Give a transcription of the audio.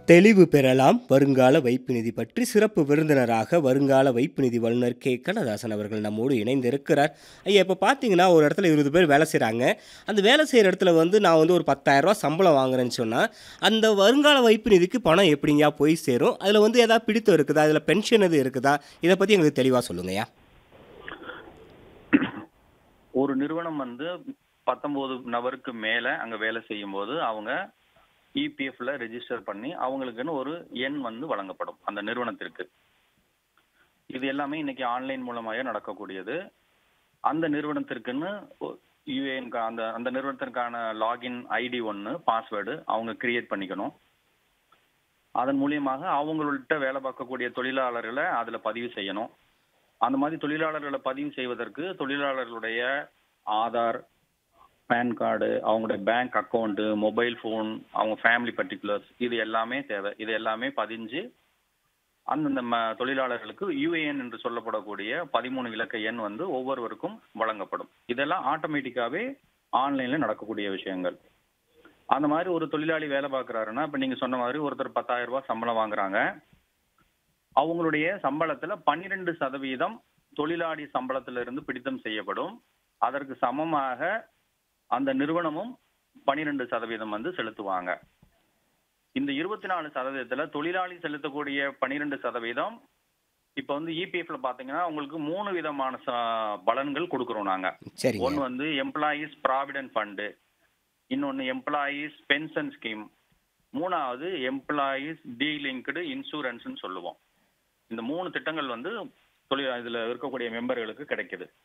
தெளிவு பெறலாம் வருங்கால வைப்பு நிதி பற்றி சிறப்பு விருந்தினராக வருங்கால வைப்பு நிதி வல்லுநர் கே கண்ணதாசன் அவர்கள் நம்மோடு இணைந்திருக்கிறார் ஐயா இப்போ பார்த்தீங்கன்னா ஒரு இடத்துல இருபது பேர் வேலை செய்கிறாங்க அந்த வேலை செய்கிற இடத்துல வந்து நான் வந்து ஒரு 10000 ரூபாய் சம்பளம் வாங்குறேன்னு சொன்னால் அந்த வருங்கால வைப்பு நிதிக்கு பணம் எப்படிங்கயா போய் சேரும் அதில் வந்து ஏதாவது பிடித்தம் இருக்குதா அதில் பென்ஷன் எது இருக்குதா இதை பற்றி எங்களுக்கு தெளிவாக சொல்லுங்கய்யா ஒரு நிறுவனம் வந்து பத்தொன்பது நபருக்கு மேல அங்க வேலை செய்யும் போது அவங்க இபிஎஃப்ல ரெஜிஸ்டர் பண்ணி அவங்களுக்குன்னு ஒரு எண் வந்து வழங்கப்படும் அந்த நிறுவனத்திற்கு இது எல்லாமே இன்னைக்கு ஆன்லைன் மூலமாக நடக்கக்கூடியது அந்த நிறுவனத்திற்குன்னு யூஏஎன் அந்த அந்த நிறுவனத்திற்கான லாகின் ஐடி ஒன்று பாஸ்வேர்டு அவங்க கிரியேட் பண்ணிக்கணும் அதன் மூலியமாக அவங்கள்ட்ட வேலை பார்க்கக்கூடிய தொழிலாளர்களை அதில் பதிவு செய்யணும் அந்த மாதிரி தொழிலாளர்களை பதிவு செய்வதற்கு தொழிலாளர்களுடைய ஆதார் பேன் கார்டு அவங்களுடைய பேங்க் அக்கௌண்ட் மொபைல் ஃபோன் அவங்க ஃபேமிலி பர்டிகுலர்ஸ் இது எல்லாமே தேவை இது எல்லாமே பதிஞ்சு அந்தந்த ம- தொழிலாளர்களுக்கு யூஏஎன் என்று சொல்லப்படக்கூடிய பதிமூணு இலக்க எண் வந்து ஒவ்வொருவருக்கும் வழங்கப்படும் இதெல்லாம் ஆட்டோமேட்டிக்காவே ஆன்லைன்ல நடக்கக்கூடிய விஷயங்கள் அந்த மாதிரி ஒரு தொழிலாளி வேலை பார்க்கறாருன்னா இப்ப நீங்க சொன்ன மாதிரி ஒருத்தர் பத்தாயிரம் ரூபாய் சம்பளம் வாங்குறாங்க அவங்களுடைய சம்பளத்துல பன்னிரெண்டு சதவீதம் தொழிலாளி சம்பளத்துல இருந்து பிடித்தம் செய்யப்படும் அதற்கு சமமாக அந்த நிறுவனமும் பன்னிரெண்டு சதவீதம் வந்து செலுத்துவாங்க இந்த இருபத்தி நாலு சதவீதத்துல தொழிலாளி செலுத்தக்கூடிய பன்னிரெண்டு சதவீதம் இப்ப வந்து இபிஎஃப்ல பாத்தீங்கன்னா உங்களுக்கு மூணு விதமான ச- பலன்கள் கொடுக்குறோம் நாங்க சரிங்க ஒன்னு வந்து எம்ப்ளாயீஸ் ப்ராவிடன்ட் ஃபண்டு இன்னொன்னு எம்ப்ளாயீஸ் பென்ஷன் ஸ்கீம் மூணாவது எம்ப்ளாயீஸ் டீலிங்க்டு இன்சூரன்ஸ்னு சொல்லுவோம் இந்த மூணு திட்டங்கள் வந்து தொழில் இதுல இருக்கக்கூடிய மெம்பர்களுக்கு கிடைக்குது